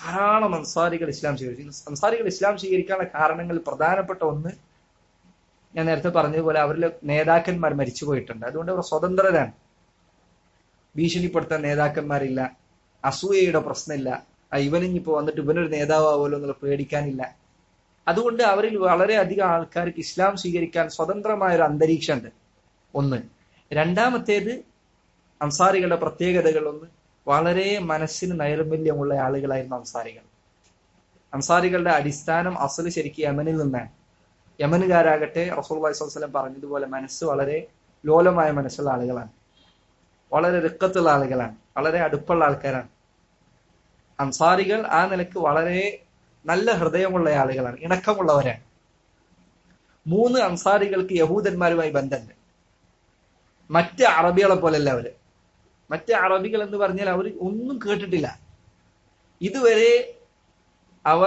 ധാരാളം അൻസാരികൾ ഇസ്ലാം സ്വീകരിച്ചു അൻസാരികൾ ഇസ്ലാം സ്വീകരിക്കാനുള്ള കാരണങ്ങൾ പ്രധാനപ്പെട്ട ഒന്ന് ഞാൻ നേരത്തെ പറഞ്ഞതുപോലെ അവരിലെ നേതാക്കന്മാർ മരിച്ചു പോയിട്ടുണ്ട് അതുകൊണ്ട് അവർ സ്വതന്ത്രരാണ് ഭീഷണിപ്പെടുത്താൻ നേതാക്കന്മാരില്ല അസൂയയുടെ പ്രശ്നമില്ല ആ ഇവനിഞ്ഞിപ്പോ വന്നിട്ട് ഇവനൊരു നേതാവുമല്ലോ എന്നുള്ള പേടിക്കാനില്ല അതുകൊണ്ട് അവരിൽ വളരെയധികം ആൾക്കാർക്ക് ഇസ്ലാം സ്വീകരിക്കാൻ സ്വതന്ത്രമായ ഒരു അന്തരീക്ഷമുണ്ട് ഒന്ന് രണ്ടാമത്തേത് അൻസാരികളുടെ പ്രത്യേകതകൾ ഒന്ന് വളരെ മനസ്സിന് നൈർമല്യമുള്ള ആളുകളായിരുന്നു അൻസാരികൾ അൻസാരികളുടെ അടിസ്ഥാനം അസല് ശരിക്കും യമനിൽ നിന്നാണ് യമനുകാരാകട്ടെ റസൂൽ വസ്ലം പറഞ്ഞതുപോലെ മനസ്സ് വളരെ ലോലമായ മനസ്സുള്ള ആളുകളാണ് വളരെ റിക്കത്തുള്ള ആളുകളാണ് വളരെ അടുപ്പുള്ള ആൾക്കാരാണ് അൻസാരികൾ ആ നിലക്ക് വളരെ നല്ല ഹൃദയമുള്ള ആളുകളാണ് ഇണക്കമുള്ളവരാണ് മൂന്ന് അൻസാരികൾക്ക് യഹൂദന്മാരുമായി ബന്ധമുണ്ട് മറ്റ് അറബികളെ പോലെയല്ല അവര് മറ്റ് അറബികൾ എന്ന് പറഞ്ഞാൽ അവർ ഒന്നും കേട്ടിട്ടില്ല ഇതുവരെ അവർ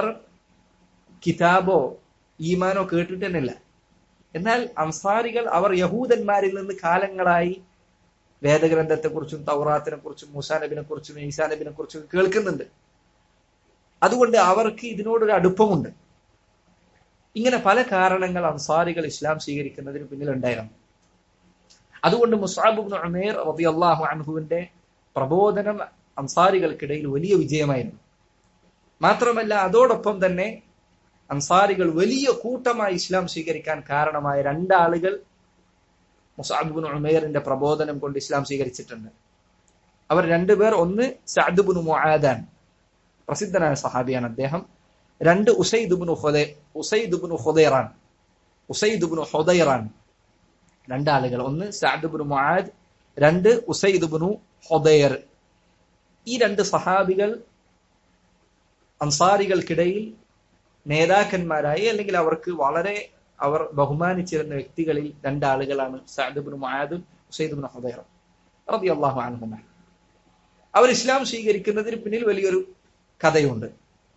കിതാബോ ഈമാനോ കേട്ടിട്ട് തന്നെയില്ല എന്നാൽ അൻസാരികൾ അവർ യഹൂദന്മാരിൽ നിന്ന് കാലങ്ങളായി വേദഗ്രന്ഥത്തെക്കുറിച്ചും തൗറാത്തിനെ കുറിച്ചും മൂസാ നബിനെ കുറിച്ചും ഈസാ നബിനെ കുറിച്ചും കേൾക്കുന്നുണ്ട് അതുകൊണ്ട് അവർക്ക് ഇതിനോടൊരു അടുപ്പമുണ്ട് ഇങ്ങനെ പല കാരണങ്ങൾ അൻസാരികൾ ഇസ്ലാം സ്വീകരിക്കുന്നതിന് പിന്നിലുണ്ടായിരുന്നു അതുകൊണ്ട് മുസാബുബ് ഉമേർ റബിയല്ലാഹു അൻഹുവിന്റെ പ്രബോധനം അൻസാരികൾക്കിടയിൽ വലിയ വിജയമായിരുന്നു മാത്രമല്ല അതോടൊപ്പം തന്നെ അൻസാരികൾ വലിയ കൂട്ടമായി ഇസ്ലാം സ്വീകരിക്കാൻ കാരണമായ രണ്ടാളുകൾ മുസാബുബിൻ ഉമേറിന്റെ പ്രബോധനം കൊണ്ട് ഇസ്ലാം സ്വീകരിച്ചിട്ടുണ്ട് അവർ രണ്ടുപേർ ഒന്ന് സഅദുബുൻ മുആദാൻ പ്രസിദ്ധനായ സഹാബിയാണ് അദ്ദേഹം രണ്ട് ഉസൈദുബുൻ ഹുദൈ ഉസൈദുബുൻ ഹുദൈറാൻ ഉസൈദുബുൻ ഹുദൈറാൻ രണ്ടാളുകൾ ഒന്ന് സഅദുബുൻ മുആദ് രണ്ട് ഉസൈദുബുൻ ഹുദൈർ ഈ രണ്ട് സഹാബികൾ അൻസാരികൾക്കിടയിൽ നേതാക്കന്മാരായി അല്ലെങ്കിൽ അവർക്ക് വളരെ അവർ ബഹുമാനിച്ചിരുന്ന വ്യക്തികളിൽ രണ്ടാളുകളാണ് സഅദുബിൻ മുആദും ഉസൈദുബിൻ ഹുദൈർ റളിയല്ലാഹു അൻഹുമ അവർ ഇസ്ലാം സ്വീകരിക്കുന്നതിന് പിന്നിൽ വലിയൊരു കഥയുണ്ട്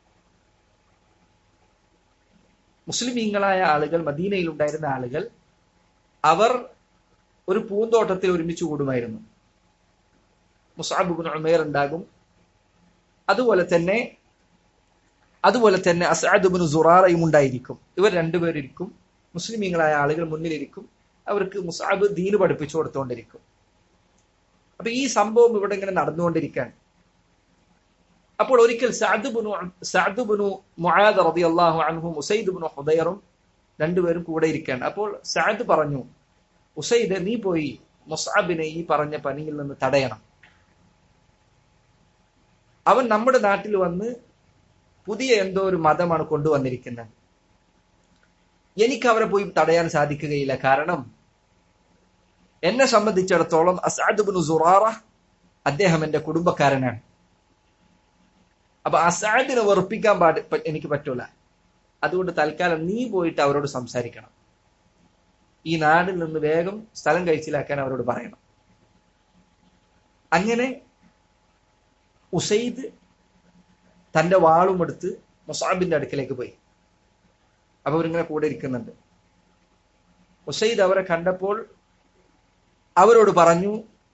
മുസ്ലിമീങ്ങളായ ആളുകൾ മദീനയിൽ ഉണ്ടായിരുന്ന ആളുകൾ അവർ ഒരു പൂന്തോട്ടത്തിൽ ഒരുമിച്ച് കൂടുമായിരുന്നു മുസാബുബിൻ ഉമേർ ഉണ്ടാകും അതുപോലെ തന്നെ അതുപോലെ തന്നെ അസാദുബിന് സുറാറയും ഉണ്ടായിരിക്കും ഇവർ രണ്ടുപേരിരിക്കും മുസ്ലിമീങ്ങളായ ആളുകൾ മുന്നിലിരിക്കും അവർക്ക് മുസാബ് ദീന് പഠിപ്പിച്ചു കൊടുത്തുകൊണ്ടിരിക്കും അപ്പൊ ഈ സംഭവം ഇവിടെ ഇങ്ങനെ നടന്നുകൊണ്ടിരിക്കാൻ അപ്പോൾ ഒരിക്കൽ സഅദുബുനു സഅദുബുനു മുആദ് റളിയല്ലാഹു അൻഹു ഉസൈദുബുനു ഹുദൈറും രണ്ടുപേരും കൂടെ ഇരിക്കുകയാണ് അപ്പോൾ സഅദ് പറഞ്ഞു ഉസൈദ് നീ പോയി മുസ്അബിനെ ഈ പറഞ്ഞ പനിയിൽ നിന്ന് തടയണം അവൻ നമ്മുടെ നാട്ടിൽ വന്ന് പുതിയ എന്തോ ഒരു മതമാണ് കൊണ്ടുവന്നിരിക്കുന്നത് എനിക്ക് അവരെ പോയി തടയാൻ സാധിക്കുകയില്ല കാരണം എന്നെ സംബന്ധിച്ചിടത്തോളം അസാദുബിനു സുറാറ അദ്ദേഹം എന്റെ കുടുംബക്കാരനാണ് അപ്പൊ അസാദിനെ വെറുപ്പിക്കാൻ പാടി എനിക്ക് പറ്റൂല അതുകൊണ്ട് തൽക്കാലം നീ പോയിട്ട് അവരോട് സംസാരിക്കണം ഈ നാടിൽ നിന്ന് വേഗം സ്ഥലം കഴിച്ചിലാക്കാൻ അവരോട് പറയണം അങ്ങനെ ഉസൈദ് തന്റെ വാളും എടുത്ത് മുസാബിന്റെ അടുക്കലേക്ക് പോയി അപ്പൊ അവരിങ്ങനെ കൂടെ ഇരിക്കുന്നുണ്ട് ഉസൈദ് അവരെ കണ്ടപ്പോൾ അവരോട് പറഞ്ഞു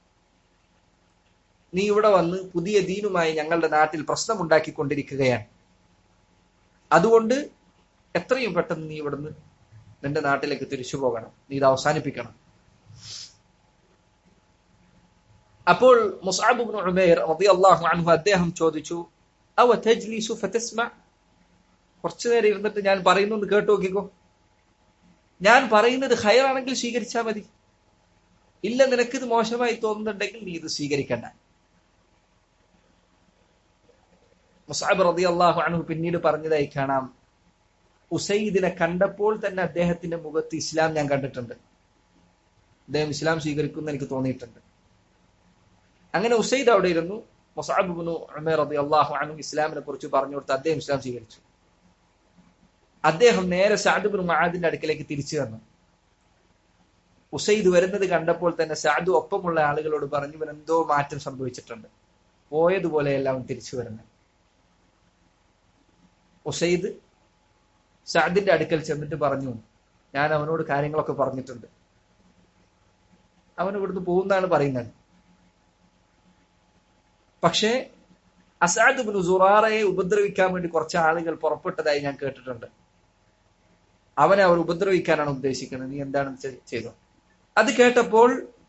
നീ ഇവിടെ വന്ന് പുതിയ ദീനുമായി ഞങ്ങളുടെ നാട്ടിൽ പ്രശ്നമുണ്ടാക്കിക്കൊണ്ടിരിക്കുകയാണ് അതുകൊണ്ട് എത്രയും പെട്ടെന്ന് നീ ഇവിടുന്ന് നിന്റെ നാട്ടിലേക്ക് തിരിച്ചു പോകണം നീ ഇത് അവസാനിപ്പിക്കണം അപ്പോൾ മുസാബുബിൻ ഉമേർ റളിയല്ലാഹു അൻഹു അദ്ദേഹം ചോദിച്ചു അവ തജ്ലിസു ഫതസ്മ കുറച്ചു നേരം ഇരുന്നിട്ട് ഞാൻ പറയുന്നത് കേട്ടു നോക്കിക്കോ ഞാൻ പറയുന്നത് ഹയറാണെങ്കിൽ സ്വീകരിച്ചാൽ മതി ഇല്ല നിനക്കിത് മോശമായി തോന്നുന്നുണ്ടെങ്കിൽ നീ ഇത് സ്വീകരിക്കണ്ട മുസാബ് റതി അള്ളാഹു അൻഹു പിന്നീട് പറഞ്ഞതായി കാണാം ഉസൈദിനെ കണ്ടപ്പോൾ തന്നെ അദ്ദേഹത്തിന്റെ മുഖത്ത് ഇസ്ലാം ഞാൻ കണ്ടിട്ടുണ്ട് അദ്ദേഹം ഇസ്ലാം സ്വീകരിക്കുമെന്ന് എനിക്ക് തോന്നിയിട്ടുണ്ട് അങ്ങനെ ഉസൈദ് അവിടെ ഇരുന്നു മുസാബിബിനു ഉമേർ റതി അള്ളാഹു അൻഹു ഇസ്ലാമിനെ കുറിച്ച് പറഞ്ഞു കൊടുത്ത് അദ്ദേഹം ഇസ്ലാം സ്വീകരിച്ചു അദ്ദേഹം നേരെ സാദുബിൻ മഹാദിന്റെ അടുക്കലേക്ക് തിരിച്ചു വന്നു ഉസൈദ് വരുന്നത് കണ്ടപ്പോൾ തന്നെ സാദു ഒപ്പമുള്ള ആളുകളോട് പറഞ്ഞു ഇവൻ എന്തോ മാറ്റം സംഭവിച്ചിട്ടുണ്ട് പോയതുപോലെയല്ല അവൻ തിരിച്ചു വരുന്നത് ഉസൈദ് സാദിന്റെ അടുക്കൽ ചെന്നിട്ട് പറഞ്ഞു ഞാൻ അവനോട് കാര്യങ്ങളൊക്കെ പറഞ്ഞിട്ടുണ്ട് അവൻ ഇവിടുന്ന് പോകുന്നാണ് പറയുന്നത് പക്ഷേ അസാദ് ബിൻ സുറാറയെ ഉപദ്രവിക്കാൻ വേണ്ടി കുറച്ച് ആളുകൾ പുറപ്പെട്ടതായി ഞാൻ കേട്ടിട്ടുണ്ട് അവനെ അവർ ഉപദ്രവിക്കാനാണ് ഉദ്ദേശിക്കുന്നത് നീ എന്താണ് ചെയ്തു അത് കേട്ടപ്പോൾ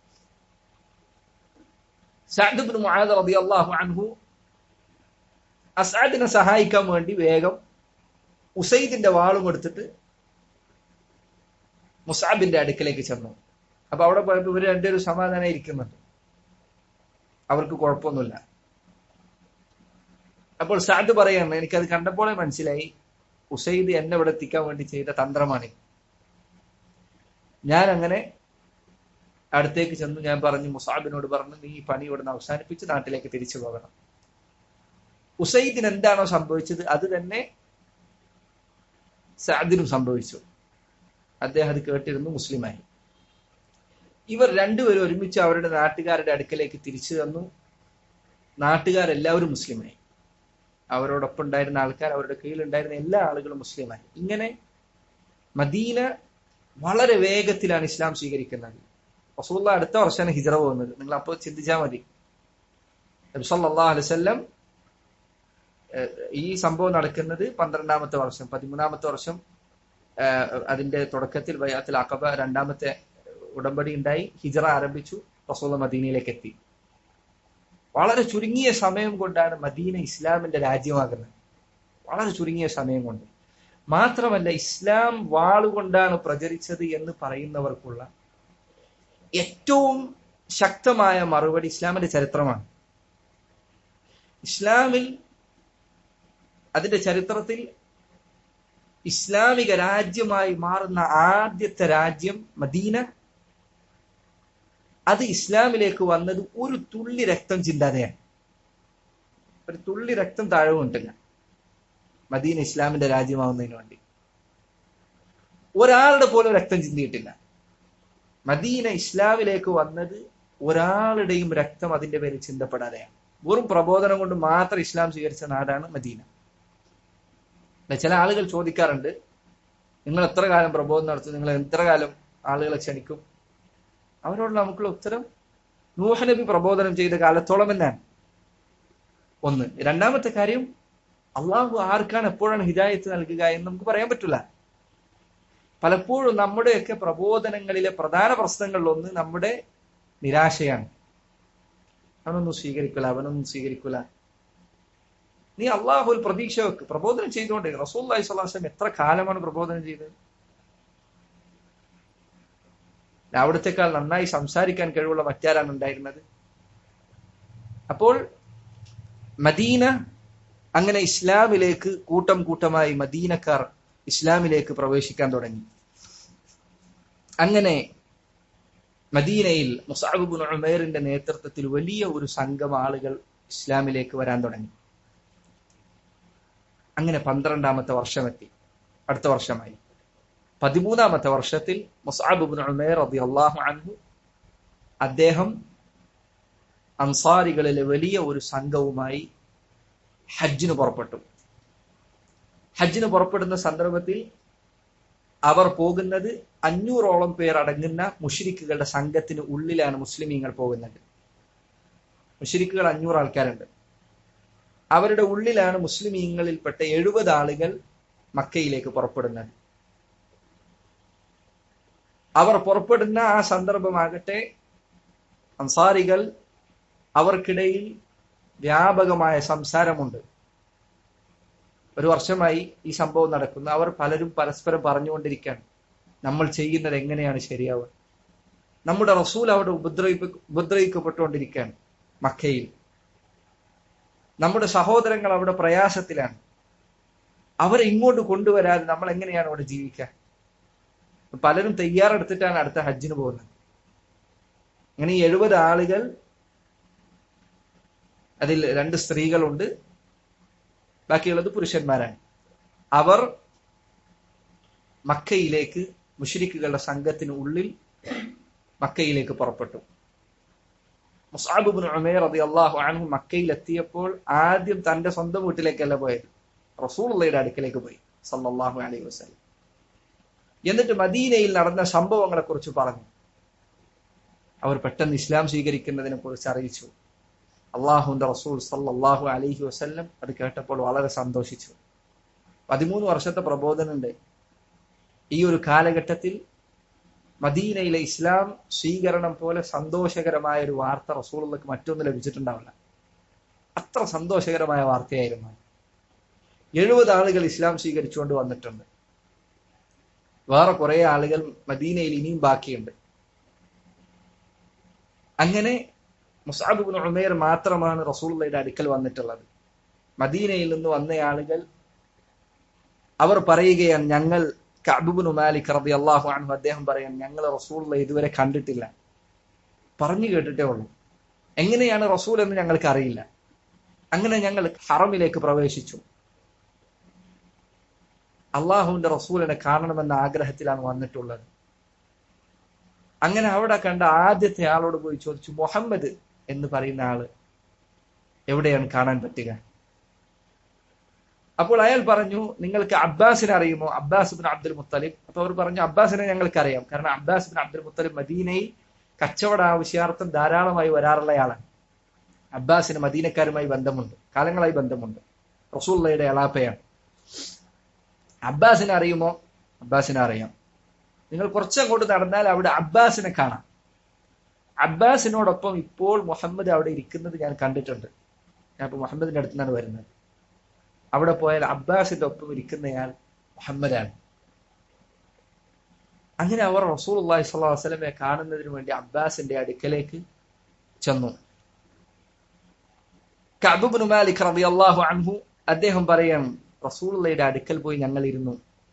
സഅദ് ബിൻ മുആദ് റളിയല്ലാഹു അൻഹു അസാദിനെ സഹായിക്കാൻ വേണ്ടി വേഗം ഉസൈദിന്റെ വാളും എടുത്തിട്ട് മുസാബിന്റെ അടുക്കലേക്ക് ചെന്നു അപ്പൊ അവിടെ പോയപ്പോ ഇവര് രണ്ടുപേരും സമാധാനം ഇരിക്കുന്നുണ്ട് അവർക്ക് കുഴപ്പമൊന്നുമില്ല അപ്പോൾ സാദ് പറയാണ് എനിക്കത് കണ്ടപ്പോഴേ മനസ്സിലായി ഉസൈദ് എന്നെ ഇവിടെ എത്തിക്കാൻ വേണ്ടി ചെയ്ത തന്ത്രമാണ് ഞാൻ അങ്ങനെ അടുത്തേക്ക് ചെന്നു ഞാൻ പറഞ്ഞു മുസാബിനോട് പറഞ്ഞു നീ ഈ പണി ഇവിടുന്ന് അവസാനിപ്പിച്ച് നാട്ടിലേക്ക് തിരിച്ചു പോകണം ഉസൈദിന് എന്താണോ സംഭവിച്ചത് അത് തന്നെ സാദിനും സംഭവിച്ചു അദ്ദേഹം അത് കേട്ടിരുന്നു മുസ്ലിമായി ഇവർ രണ്ടുപേരും ഒരുമിച്ച് അവരുടെ നാട്ടുകാരുടെ അടുക്കലേക്ക് തിരിച്ചു തന്നു നാട്ടുകാരെല്ലാവരും മുസ്ലിമായി അവരോടൊപ്പം ഉണ്ടായിരുന്ന ആൾക്കാർ അവരുടെ കീഴിലുണ്ടായിരുന്ന എല്ലാ ആളുകളും മുസ്ലിമായി ഇങ്ങനെ മദീന വളരെ വേഗത്തിലാണ് ഇസ്ലാം സ്വീകരിക്കുന്നത് റസൂള്ള അടുത്ത വർഷമാണ് ഹിജറ പോകുന്നത് നിങ്ങൾ അപ്പോൾ ചിന്തിച്ചാൽ മതി നബ്സല്ലാ അലൈവല്ലം ഈ സംഭവം നടക്കുന്നത് പന്ത്രണ്ടാമത്തെ വർഷം പതിമൂന്നാമത്തെ വർഷം അതിന്റെ തുടക്കത്തിൽ ബയാത്തിൽ അക്കബ രണ്ടാമത്തെ ഉടമ്പടി ഉണ്ടായി ഹിജറ ആരംഭിച്ചു റസൂള്ള മദീനയിലേക്ക് എത്തി വളരെ ചുരുങ്ങിയ സമയം കൊണ്ടാണ് മദീന ഇസ്ലാമിന്റെ രാജ്യമാകുന്നത് വളരെ ചുരുങ്ങിയ സമയം കൊണ്ട് മാത്രമല്ല ഇസ്ലാം വാളുകൊണ്ടാണ് പ്രചരിച്ചത് എന്ന് പറയുന്നവർക്കുള്ള ഏറ്റവും ശക്തമായ മറുപടി ഇസ്ലാമിന്റെ ചരിത്രമാണ് ഇസ്ലാമിൽ അതിന്റെ ചരിത്രത്തിൽ ഇസ്ലാമിക രാജ്യമായി മാറുന്ന ആദ്യത്തെ രാജ്യം മദീന അത് ഇസ്ലാമിലേക്ക് വന്നത് ഒരു തുള്ളി രക്തം ചിന്താതെയാണ് ഒരു തുള്ളി രക്തം താഴെ കൊണ്ടില്ല മദീന ഇസ്ലാമിന്റെ രാജ്യമാവുന്നതിന് വേണ്ടി ഒരാളുടെ പോലും രക്തം ചിന്തിയിട്ടില്ല മദീന ഇസ്ലാമിലേക്ക് വന്നത് ഒരാളുടെയും രക്തം അതിന്റെ പേരിൽ ചിന്തപ്പെടാതെയാണ് വെറും പ്രബോധനം കൊണ്ട് മാത്രം ഇസ്ലാം സ്വീകരിച്ച നാടാണ് മദീന ചില ആളുകൾ ചോദിക്കാറുണ്ട് നിങ്ങൾ എത്ര കാലം പ്രബോധനം നടത്തും നിങ്ങൾ എത്ര കാലം ആളുകളെ ക്ഷണിക്കും അവരോട് നമുക്കുള്ള ഉത്തരം നൂഹനബി പ്രബോധനം ചെയ്ത കാലത്തോളം എന്നാണ് ഒന്ന് രണ്ടാമത്തെ കാര്യം അള്ളാഹു ആർക്കാണ് എപ്പോഴാണ് ഹിദായത്ത് നൽകുക എന്ന് നമുക്ക് പറയാൻ പറ്റില്ല പലപ്പോഴും നമ്മുടെയൊക്കെ പ്രബോധനങ്ങളിലെ പ്രധാന പ്രശ്നങ്ങളിലൊന്ന് നമ്മുടെ നിരാശയാണ് അവനൊന്നും സ്വീകരിക്കില്ല അവനൊന്നും സ്വീകരിക്കില്ല നീ അള്ളാഹുൽ പ്രതീക്ഷ വെക്ക് പ്രബോധനം ചെയ്തുകൊണ്ട് റസൂൽ അലൈഹി സ്വലാസ്ലം എത്ര കാലമാണ് പ്രബോധനം ചെയ്തത് അവിടത്തെക്കാൾ നന്നായി സംസാരിക്കാൻ കഴിവുള്ള മറ്റാരാണ് ഉണ്ടായിരുന്നത് അപ്പോൾ മദീന അങ്ങനെ ഇസ്ലാമിലേക്ക് കൂട്ടം കൂട്ടമായി മദീനക്കാർ ഇസ്ലാമിലേക്ക് പ്രവേശിക്കാൻ തുടങ്ങി അങ്ങനെ മദീനയിൽ മുസാബുബുൻ ഉമേറിന്റെ നേതൃത്വത്തിൽ വലിയ ഒരു സംഘം ആളുകൾ ഇസ്ലാമിലേക്ക് വരാൻ തുടങ്ങി അങ്ങനെ പന്ത്രണ്ടാമത്തെ വർഷമെത്തി അടുത്ത വർഷമായി പതിമൂന്നാമത്തെ വർഷത്തിൽ മുസാബുബിൻ ഉമേർ അബി അള്ളാഹു അൻഹു അദ്ദേഹം അൻസാരികളിലെ വലിയ ഒരു സംഘവുമായി ഹജ്ജിന് പുറപ്പെട്ടു ഹജ്ജിന് പുറപ്പെടുന്ന സന്ദർഭത്തിൽ അവർ പോകുന്നത് അഞ്ഞൂറോളം പേർ അടങ്ങുന്ന മുഷിരിക്കുകളുടെ സംഘത്തിന് ഉള്ളിലാണ് മുസ്ലിമീങ്ങൾ പോകുന്നത് മുഷിരിക്കുകൾ അഞ്ഞൂറ് ആൾക്കാരുണ്ട് അവരുടെ ഉള്ളിലാണ് മുസ്ലിമീങ്ങളിൽപ്പെട്ട എഴുപത് ആളുകൾ മക്കയിലേക്ക് പുറപ്പെടുന്നത് അവർ പുറപ്പെടുന്ന ആ സന്ദർഭമാകട്ടെ അൻസാരികൾ അവർക്കിടയിൽ വ്യാപകമായ സംസാരമുണ്ട് ഒരു വർഷമായി ഈ സംഭവം നടക്കുന്നു അവർ പലരും പരസ്പരം പറഞ്ഞുകൊണ്ടിരിക്കുകയാണ് നമ്മൾ ചെയ്യുന്നത് എങ്ങനെയാണ് ശരിയാവുക നമ്മുടെ റസൂൽ അവിടെ ഉപദ്രവിപ്പ ഉപദ്രവിക്കപ്പെട്ടുകൊണ്ടിരിക്കുകയാണ് മക്കയിൽ നമ്മുടെ സഹോദരങ്ങൾ അവിടെ പ്രയാസത്തിലാണ് അവരെ ഇങ്ങോട്ട് കൊണ്ടുവരാതെ നമ്മൾ എങ്ങനെയാണ് അവിടെ ജീവിക്കുക പലരും തയ്യാറെടുത്തിട്ടാണ് അടുത്ത ഹജ്ജിന് പോകുന്നത് അങ്ങനെ ഈ എഴുപത് ആളുകൾ അതിൽ രണ്ട് സ്ത്രീകളുണ്ട് ബാക്കിയുള്ളത് പുരുഷന്മാരാണ് അവർ മക്കയിലേക്ക് മുഷരിക്കുകളുടെ സംഘത്തിന് ഉള്ളിൽ മക്കയിലേക്ക് പുറപ്പെട്ടു മുസാബിബിൻ ഉമേർ അതി അള്ളാഹു അൻഹു മക്കയിൽ എത്തിയപ്പോൾ ആദ്യം തന്റെ സ്വന്തം വീട്ടിലേക്കല്ല പോയത് റസൂളുള്ളയുടെ അടുക്കലേക്ക് പോയി സല്ലല്ലാഹു അലൈഹി വസല്ലം എന്നിട്ട് മദീനയിൽ നടന്ന സംഭവങ്ങളെ കുറിച്ച് പറഞ്ഞു അവർ പെട്ടെന്ന് ഇസ്ലാം സ്വീകരിക്കുന്നതിനെ കുറിച്ച് അറിയിച്ചു അള്ളാഹുന്റെ റസൂൽ സല്ലാഹു അലൈഹി വസ്ല്ലം അത് കേട്ടപ്പോൾ വളരെ സന്തോഷിച്ചു പതിമൂന്ന് വർഷത്തെ പ്രബോധനുണ്ട് ഈ ഒരു കാലഘട്ടത്തിൽ മദീനയിലെ ഇസ്ലാം സ്വീകരണം പോലെ സന്തോഷകരമായ ഒരു വാർത്ത റസൂളുള്ളക്ക് മറ്റൊന്ന് ലഭിച്ചിട്ടുണ്ടാവില്ല അത്ര സന്തോഷകരമായ വാർത്തയായിരുന്നു എഴുപത് ആളുകൾ ഇസ്ലാം സ്വീകരിച്ചുകൊണ്ട് വന്നിട്ടുണ്ട് വേറെ കുറെ ആളുകൾ മദീനയിൽ ഇനിയും ബാക്കിയുണ്ട് അങ്ങനെ മുസാബിബിൻ ഉമേർ മാത്രമാണ് റസൂള്ളയുടെ അടുക്കൽ വന്നിട്ടുള്ളത് മദീനയിൽ നിന്ന് വന്ന ആളുകൾ അവർ പറയുകയാണ് ഞങ്ങൾ കഅബുബിൻ മാലിക് റബി അള്ളാഹു അൻഹു അദ്ദേഹം പറയാൻ ഞങ്ങൾ റസൂള്ള ഇതുവരെ കണ്ടിട്ടില്ല പറഞ്ഞു കേട്ടിട്ടേ ഉള്ളൂ എങ്ങനെയാണ് റസൂൽ എന്ന് ഞങ്ങൾക്ക് അറിയില്ല അങ്ങനെ ഞങ്ങൾ ഹറമിലേക്ക് പ്രവേശിച്ചു അള്ളാഹുവിന്റെ റസൂലിനെ കാണണമെന്ന ആഗ്രഹത്തിലാണ് വന്നിട്ടുള്ളത് അങ്ങനെ അവിടെ കണ്ട ആദ്യത്തെ ആളോട് പോയി ചോദിച്ചു മുഹമ്മദ് എന്ന് പറയുന്ന ആള് എവിടെയാണ് കാണാൻ പറ്റുക അപ്പോൾ അയാൾ പറഞ്ഞു നിങ്ങൾക്ക് അബ്ബാസിനെ അറിയുമോ അബ്ബാസ് ബിൻ അബ്ദുൽ മുത്തലിബ് അപ്പൊ അവർ പറഞ്ഞു അബ്ബാസിനെ ഞങ്ങൾക്ക് അറിയാം കാരണം അബ്ബാസ് ബിൻ അബ്ദുൽ മുത്തലിബ് മദീനയിൽ കച്ചവട ആവശ്യാർത്ഥം ധാരാളമായി വരാറുള്ളയാളാണ് അബ്ബാസിന് മദീനക്കാരുമായി ബന്ധമുണ്ട് കാലങ്ങളായി ബന്ധമുണ്ട് റസൂള്ളയുടെ എളാപ്പയാണ് അബ്ബാസിനെ അറിയുമോ അബ്ബാസിനെ അറിയാം നിങ്ങൾ കുറച്ചങ്ങോട്ട് നടന്നാൽ അവിടെ അബ്ബാസിനെ കാണാം അബ്ബാസിനോടൊപ്പം ഇപ്പോൾ മുഹമ്മദ് അവിടെ ഇരിക്കുന്നത് ഞാൻ കണ്ടിട്ടുണ്ട് ഞാൻ ഇപ്പൊ മുഹമ്മദിന്റെ അടുത്ത് നിന്നാണ് വരുന്നത് അവിടെ പോയാൽ അബ്ബാസിന്റെ ഒപ്പം ഇരിക്കുന്നയാൾ മുഹമ്മദാണ് അങ്ങനെ അവർ റസൂൽ അള്ളാഹി സ്വല്ലാ വസ്ലമെ കാണുന്നതിന് വേണ്ടി അബ്ബാസിന്റെ അടുക്കലേക്ക് ചെന്നു കഅബുബിൻ മാലിക് റളിയല്ലാഹു അൻഹു അദ്ദേഹം പറയാം റസൂലുള്ളയുടെ അടുക്കൽ പോയി ഞങ്ങൾ ഇരുന്നു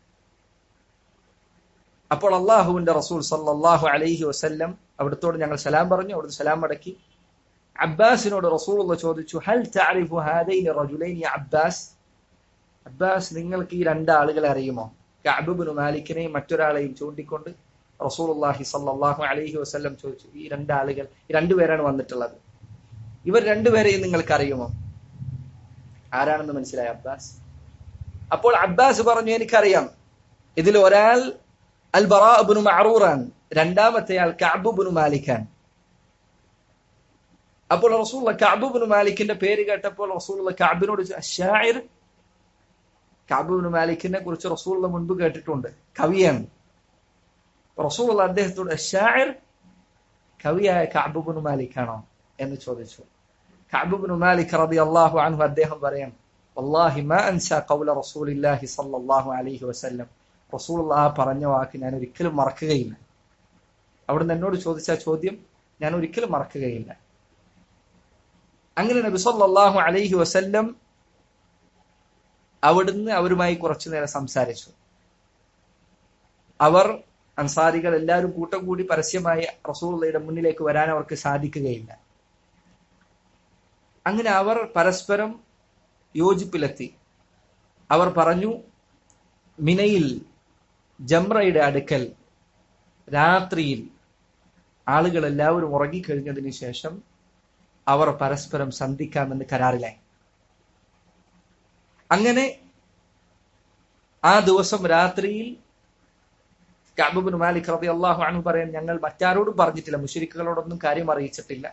അപ്പോൾ അള്ളാഹുവിന്റെ റസൂൽ സല്ലല്ലാഹു അലൈഹി വസല്ലം അവിടത്തോട് ഞങ്ങൾ സലാം പറഞ്ഞു അവിടുന്ന് സലാം മടക്കി അബ്ബാസിനോട് റസൂലുള്ള ചോദിച്ചു ഹൽ തഅരിഫു ഹാദൈനി റജുലൈനി അബ്ബാസ് അബ്ബാസ് നിങ്ങൾക്ക് ഈ രണ്ടാളുകളെ അറിയുമോ കഅബുബിൻ മാലിക്കിനെയും മറ്റൊരാളെയും ചൂണ്ടിക്കൊണ്ട് റസൂലുള്ളാഹി സല്ലല്ലാഹു അലൈഹി വസല്ലം ചോദിച്ചു ഈ രണ്ടാളുകൾ ഈ രണ്ടുപേരാണ് വന്നിട്ടുള്ളത് ഇവർ രണ്ടുപേരെയും നിങ്ങൾക്ക് അറിയുമോ ആരാണെന്ന് മനസ്സിലായ അബ്ബാസ് അപ്പോൾ അബ്ബാസ് പറഞ്ഞു എനിക്കറിയാം ഇതിൽ ഒരാൾ അൽ ബറാബുനു മഅറൂറാണ് രണ്ടാമത്തെ ആൾ കഅബുബുനു മാലിക്കാൻ അപ്പോൾ റസൂൽ കഅബുബുനു മാലിക്കിന്റെ പേര് കേട്ടപ്പോൾ റസൂൽ കഅബിനോട് ഷാഇർ കഅബുബുനു മാലിക്കിനെ കുറിച്ച് റസൂൽ മുൻപ് കേട്ടിട്ടുണ്ട് കവിയാണ് റസൂൽ അദ്ദേഹത്തോട് ഷാഇർ കവിയായ കഅബുബുനു മാലിക്കാണോ എന്ന് ചോദിച്ചു കഅബുബുനു മാലിക് റളിയല്ലാഹു അൻഹു അദ്ദേഹം പറയാം വല്ലാഹി മാ അൻസാ ഖൗല റസൂലില്ലാഹി സ്വല്ലല്ലാഹു അലൈഹി വസല്ലം റസൂലുള്ളാഹ് പറഞ്ഞ വാക്ക് ഞാൻ ഒരിക്കലും മറക്കുകയില്ല അവിടുന്ന് എന്നോട് ചോദിച്ച ചോദ്യം ഞാൻ ഒരിക്കലും മറക്കുകയില്ല അങ്ങനെ നബി സല്ലല്ലാഹു അലൈഹി വസല്ലം അവിടുന്ന് അവരുമായി കുറച്ചു നേരം സംസാരിച്ചു അവർ അൻസാരികൾ എല്ലാവരും കൂട്ടം കൂടി പരസ്യമായി റസൂലുള്ളയുടെ മുന്നിലേക്ക് വരാൻ അവർക്ക് സാധിക്കുകയില്ല അങ്ങനെ അവർ പരസ്പരം യോജിപ്പിലെത്തി അവർ പറഞ്ഞു മിനയിൽ ജംറയുടെ അടുക്കൽ രാത്രിയിൽ ആളുകൾ എല്ലാവരും ഉറങ്ങിക്കഴിഞ്ഞതിന് ശേഷം അവർ പരസ്പരം സന്ധിക്കാമെന്ന് കരാറിലായി അങ്ങനെ ആ ദിവസം രാത്രിയിൽ കാബുബിൻ മാലിക് റബി അള്ളാഹു അനു പറയാൻ ഞങ്ങൾ മറ്റാരോടും പറഞ്ഞിട്ടില്ല മുഷരിക്കുകളോടൊന്നും കാര്യം അറിയിച്ചിട്ടില്ല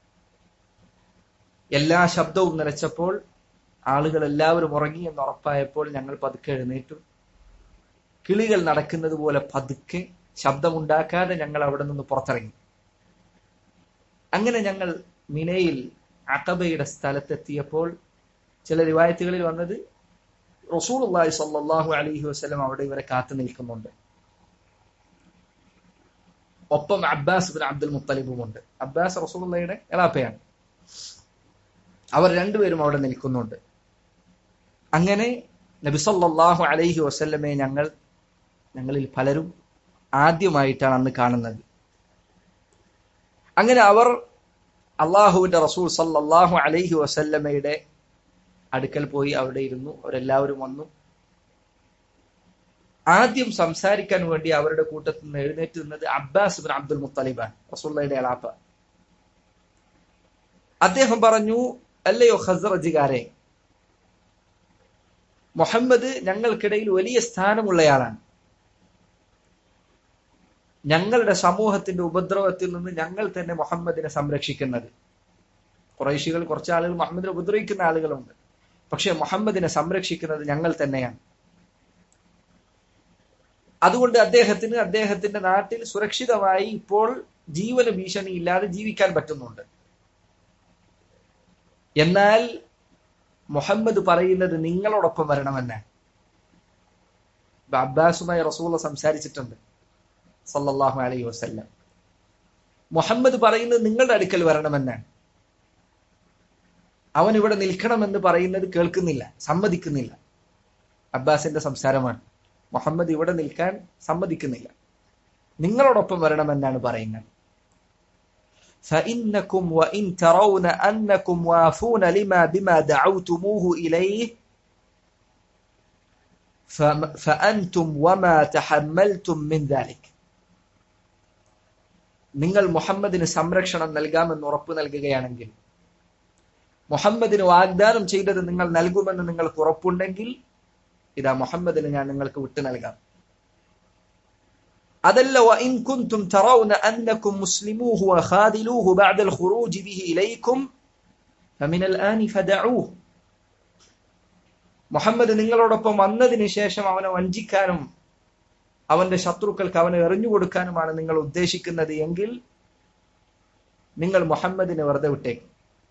എല്ലാ ശബ്ദവും നിലച്ചപ്പോൾ ആളുകൾ എല്ലാവരും ഉറങ്ങി എന്ന് ഉറപ്പായപ്പോൾ ഞങ്ങൾ പതുക്കെ എഴുന്നേറ്റു കിളികൾ നടക്കുന്നത് പോലെ പതുക്കെ ശബ്ദമുണ്ടാക്കാതെ ഞങ്ങൾ അവിടെ നിന്ന് പുറത്തിറങ്ങി അങ്ങനെ ഞങ്ങൾ മിനയിൽ അക്കബയുടെ സ്ഥലത്തെത്തിയപ്പോൾ ചില റിവായത്തുകളിൽ വന്നത് റസൂൽ അള്ളാഹി സല്ലാഹു അലഹി വസ്ലം അവിടെ ഇവരെ കാത്തു നിൽക്കുന്നുണ്ട് ഒപ്പം അബ്ബാസ് ബിൻ അബ്ദുൽ മുത്തലിബുമുണ്ട് അബ്ബാസ് റസൂലുള്ളയുടെ എളാപ്പയാണ് അവർ രണ്ടുപേരും അവിടെ നിൽക്കുന്നുണ്ട് അങ്ങനെ നബിസല്ലാഹു അലൈഹി വസല്ലമെ ഞങ്ങൾ ഞങ്ങളിൽ പലരും ആദ്യമായിട്ടാണ് അന്ന് കാണുന്നത് അങ്ങനെ അവർ അള്ളാഹുവിന്റെ റസൂൽ സല്ലാഹു അലൈഹി വസല്ലമയുടെ അടുക്കൽ പോയി അവിടെ ഇരുന്നു അവരെല്ലാവരും വന്നു ആദ്യം സംസാരിക്കാൻ വേണ്ടി അവരുടെ കൂട്ടത്തിൽ നിന്ന് എഴുന്നേറ്റ് നിന്നത് അബ്ബാസ് ബിൻ അബ്ദുൽ മുത്തലിബാൻ റസൂള്ളയുടെ അലാപ്പ അദ്ദേഹം പറഞ്ഞു അല്ലയോ ഖസറജുകാരെ മുഹമ്മദ് ഞങ്ങൾക്കിടയിൽ വലിയ സ്ഥാനമുള്ളയാളാണ് ഞങ്ങളുടെ സമൂഹത്തിന്റെ ഉപദ്രവത്തിൽ നിന്ന് ഞങ്ങൾ തന്നെ മുഹമ്മദിനെ സംരക്ഷിക്കുന്നത് കുറേശികൾ കുറച്ച് ആളുകൾ മുഹമ്മദിനെ ഉപദ്രവിക്കുന്ന ആളുകളുണ്ട് പക്ഷെ മുഹമ്മദിനെ സംരക്ഷിക്കുന്നത് ഞങ്ങൾ തന്നെയാണ് അതുകൊണ്ട് അദ്ദേഹത്തിന് അദ്ദേഹത്തിന്റെ നാട്ടിൽ സുരക്ഷിതമായി ഇപ്പോൾ ജീവന ഭീഷണി ഇല്ലാതെ ജീവിക്കാൻ പറ്റുന്നുണ്ട് എന്നാൽ മുഹമ്മദ് പറയുന്നത് നിങ്ങളോടൊപ്പം വരണമെന്ന് അബ്ബാസുമായി റസൂല സംസാരിച്ചിട്ടുണ്ട് സല്ലല്ലാഹു അലൈഹി വസല്ലം മുഹമ്മദ് പറയുന്നത് നിങ്ങളുടെ അടുക്കൽ വരണമെന്നാണ് അവൻ ഇവിടെ നിൽക്കണമെന്ന് പറയുന്നത് കേൾക്കുന്നില്ല സമ്മതിക്കുന്നില്ല അബ്ബാസിന്റെ സംസാരമാണ് മുഹമ്മദ് ഇവിടെ നിൽക്കാൻ സമ്മതിക്കുന്നില്ല നിങ്ങളോടൊപ്പം വരണമെന്നാണ് പറയുന്നത് فإنكم وإن ترون أنكم وافون لما بما دعوتموه إليه فأنتم وما تحملتم من ذلك നിങ്ങൾ മുഹമ്മദിന് സംരക്ഷണം നൽകാമെന്ന് ഉറപ്പ് നൽകുകയാണെങ്കിൽ മുഹമ്മദിന് വാഗ്ദാനം ചെയ്തത് നിങ്ങൾ നൽകുമെന്ന് നിങ്ങൾക്ക് ഉറപ്പുണ്ടെങ്കിൽ ഇതാ മുഹമ്മദിന് ഞാൻ നിങ്ങൾക്ക് വിട്ടു നൽകാം അതല്ല وإن كنتم ترون أنكم مسلموه وخاذلوه بعد الخروج به إليكم فمن الآن فدعوه മുഹമ്മദ് നിങ്ങളോടൊപ്പം വന്നതിന് ശേഷം അവനെ വഞ്ചിക്കാനും അവന്റെ ശത്രുക്കൾക്ക് അവനെ എറിഞ്ഞു കൊടുക്കാനുമാണ് നിങ്ങൾ ഉദ്ദേശിക്കുന്നത് എങ്കിൽ നിങ്ങൾ മുഹമ്മദിനെ വെറുതെ വിട്ടേക്കും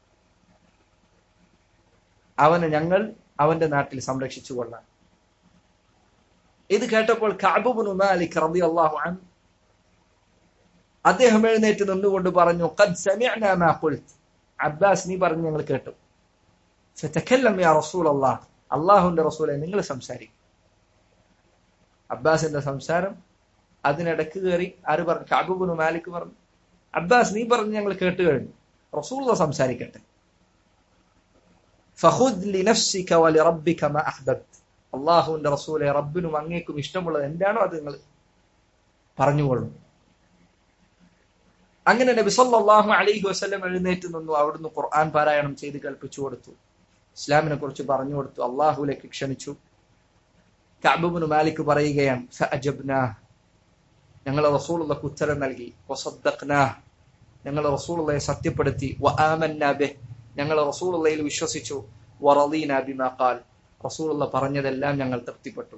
അവനെ ഞങ്ങൾ അവന്റെ നാട്ടിൽ സംരക്ഷിച്ചു കൊള്ളാം ഇത് കേട്ടപ്പോൾ കഅബുബ്നു മാലിക് റളിയല്ലാഹു അൻ അദ്ദേഹം എഴുന്നേറ്റ് നിന്നുകൊണ്ട് പറഞ്ഞു ഖദ് സമിഅനാ മാ ഖുൽത് അബ്ബാസ് നീ പറഞ്ഞു ഞങ്ങൾ കേട്ടു ഫതകല്ലം യാ റസൂലല്ലാഹ് അല്ലാഹുവിന്റെ റസൂലെ നിങ്ങൾ സംസാരിക്കും അബ്ബാസിന്റെ സംസാരം അതിനിടക്ക് കയറി ആര് പറഞ്ഞു കഅബുബ്നു മാലിക് പറഞ്ഞു അബ്ബാസ് നീ പറഞ്ഞു ഞങ്ങൾ കേട്ടു കഴിഞ്ഞു റസൂലുള്ള സംസാരിക്കട്ടെ ഫഖുദ് ലിനഫ്സിക വലിറബ്ബിക മാ അഹ്ബബ്ത് അള്ളാഹുവിന്റെ റസൂലെ റബ്ബിനും അങ്ങേക്കും ഇഷ്ടമുള്ളത് എന്താണോ അത് നിങ്ങൾ പറഞ്ഞുകൊള്ളും അങ്ങനെ നബി സല്ലല്ലാഹു അലൈഹി വസല്ലം എഴുന്നേറ്റ് നിന്നു അവിടുന്ന് ഖുർആൻ പാരായണം ചെയ്ത് കൽപ്പിച്ചു കൊടുത്തു ഇസ്ലാമിനെ കുറിച്ച് പറഞ്ഞു കൊടുത്തു അള്ളാഹുലേക്ക് ക്ഷണിച്ചു കഅബുബ്നു മാലിക് പറയുകയാണ് ഫഅജബ്നാ ഞങ്ങൾ റസൂലുള്ളാഹി ഉത്തരം നൽകി വസദ്ദഖ്നാ ഞങ്ങൾ റസൂലുള്ളാഹിയെ സത്യപ്പെടുത്തി വആമന്നാ ബിഹ് ഞങ്ങൾ റസൂലുള്ളാഹിൽ വിശ്വസിച്ചു വറദീനാ ബിമാ ഖാൽ റസൂലുള്ള പറഞ്ഞതെല്ലാം ഞങ്ങൾ തൃപ്തിപ്പെട്ടു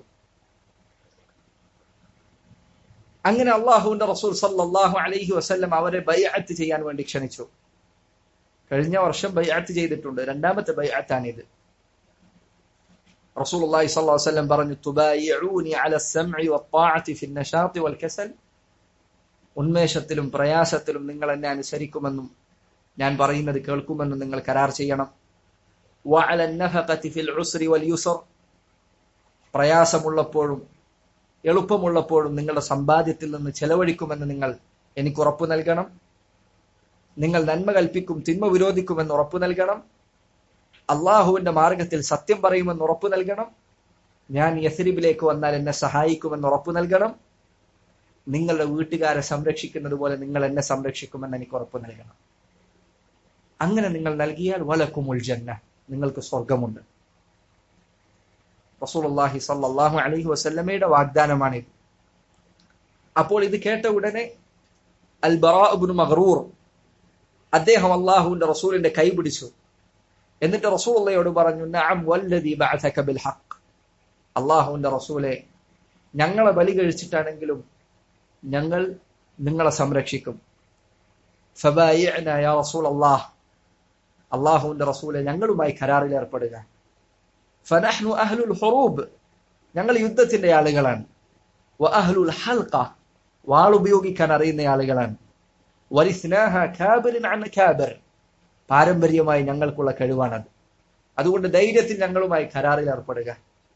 അങ്ങനെ അള്ളാഹുവിന്റെ റസൂൽ സല്ലല്ലാഹു അലൈഹി വസല്ലം അവരെ ബൈഅത്ത് ചെയ്യാൻ വേണ്ടി ക്ഷണിച്ചു കഴിഞ്ഞ വർഷം ബൈഅത്ത് ചെയ്തിട്ടുണ്ട് രണ്ടാമത്തെ ബൈഅത്താണിത് റസൂലുള്ളാഹി സ്വല്ലല്ലാഹു അലൈഹി വസല്ലം പറഞ്ഞു തുബായിഊനി അല സമഇ വത്താഅതി ഫി നശാത്തി വൽ കസൽ ഉന്മേഷത്തിലും പ്രയാസത്തിലും നിങ്ങൾ എന്നെ അനുസരിക്കുമെന്നും ഞാൻ പറയുന്നത് കേൾക്കുമെന്നും നിങ്ങൾ കരാർ ചെയ്യണം وعلى النفقة في العسر واليسر പ്രയാസമുള്ളപ്പോഴും എളുപ്പമുള്ളപ്പോഴും നിങ്ങളുടെ സമ്പാദ്യത്തിൽ നിന്ന് ചെലവഴിക്കുമെന്ന് നിങ്ങൾ എനിക്ക് ഉറപ്പു നൽകണം നിങ്ങൾ നന്മ കൽപ്പിക്കും തിന്മ വിരോധിക്കുമെന്ന് ഉറപ്പു നൽകണം അള്ളാഹുവിന്റെ മാർഗത്തിൽ സത്യം പറയുമെന്ന് ഉറപ്പു നൽകണം ഞാൻ യസരിബിലേക്ക് വന്നാൽ എന്നെ സഹായിക്കുമെന്ന് ഉറപ്പു നൽകണം നിങ്ങളുടെ വീട്ടുകാരെ സംരക്ഷിക്കുന്നത് പോലെ നിങ്ങൾ എന്നെ സംരക്ഷിക്കുമെന്ന് എനിക്ക് ഉറപ്പു നൽകണം അങ്ങനെ നിങ്ങൾ നൽകിയാൽ വലക്കുമുൽ ജന്ന നിങ്ങൾക്ക് സ്വർഗമുണ്ട് റസൂലുള്ളാഹി സല്ലല്ലാഹു അലൈഹി വസല്ലമയുടെ വാഗ്ദാനമാണിത് അപ്പോൾ ഇത് കേട്ട ഉടനെ അൽ ബറാ ഇബ്നു മഗ്റൂർ അദ്ദേഹം അള്ളാഹുവിന്റെ റസൂലിന്റെ കൈ പിടിച്ചു എന്നിട്ട് റസൂലുള്ളയോട് പറഞ്ഞു നഅം വല്ലദി ബഅസക ബിൽ ഹഖ് അള്ളാഹുവിന്റെ റസൂലെ ഞങ്ങളെ ബലി കഴിച്ചിട്ടാണെങ്കിലും ഞങ്ങൾ നിങ്ങളെ സംരക്ഷിക്കും ഫബായിഅന യാ റസൂലല്ലാഹ് അള്ളാഹുവിന്റെ റസൂലെ ഞങ്ങളുമായി കരാറിൽ ഏർപ്പെടുക ഫനഹ്നു അഹ്ലുൽ ഹുറൂബ് ഞങ്ങൾ യുദ്ധത്തിന്റെ ആളുകളാണ് വ അഹ്ലുൽ ഹൽഖ വാൾ ഉപയോഗിക്കാൻ അറിയുന്ന ആളുകളാണ് വരിസ്നാഹ കാബിറിൻ അൻ കാബിർ പാരമ്പര്യമായി ഞങ്ങൾക്കുള്ള കഴിവാണത് അതുകൊണ്ട് ധൈര്യത്തിൽ ഞങ്ങളുമായി കരാറിൽ ഏർപ്പെടുക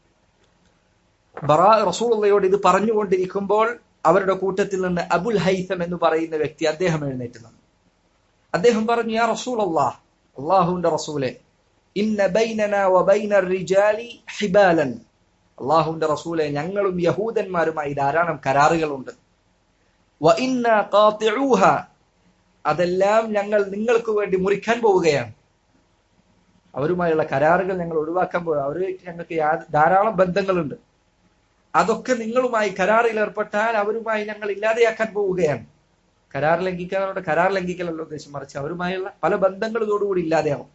ബറാ റസൂലുള്ളയോട് ഇത് പറഞ്ഞുകൊണ്ടിരിക്കുമ്പോൾ അവരുടെ കൂട്ടത്തിൽ നിന്ന് അബുൽ ഹൈസം എന്ന് പറയുന്ന വ്യക്തി അദ്ദേഹം എഴുന്നേറ്റ് നിന്നു അദ്ദേഹം പറഞ്ഞു യാ റസൂൽ അള്ളാഹ് അള്ളാഹുവിന്റെ റസൂലെ ഇന്ന ബൈനന വബൈന റിജാലി ഹിബാലൻ അള്ളാഹുവിന്റെ റസൂലെ ഞങ്ങളും യഹൂദന്മാരുമായി ധാരാളം കരാറുകളുണ്ട് വ ഇന്ന ഖാത്തിഊഹ അതെല്ലാം ഞങ്ങൾ നിങ്ങൾക്ക് വേണ്ടി മുറിക്കാൻ പോവുകയാണ് അവരുമായുള്ള കരാറുകൾ ഞങ്ങൾ ഒഴിവാക്കാൻ പോകുക അവര് ഞങ്ങൾക്ക് ധാരാളം ബന്ധങ്ങളുണ്ട് അതൊക്കെ നിങ്ങളുമായി കരാറിൽ ഏർപ്പെട്ടാൽ അവരുമായി ഞങ്ങൾ ഇല്ലാതെയാക്കാൻ പോവുകയാണ് കരാർ ലംഘിക്കാനുള്ള കരാർ ലംഘിക്കലല്ല ഉദ്ദേശം മറിച്ച് അവരുമായുള്ള പല ബന്ധങ്ങൾ ഇതോടുകൂടി ഇല്ലാതെയാവും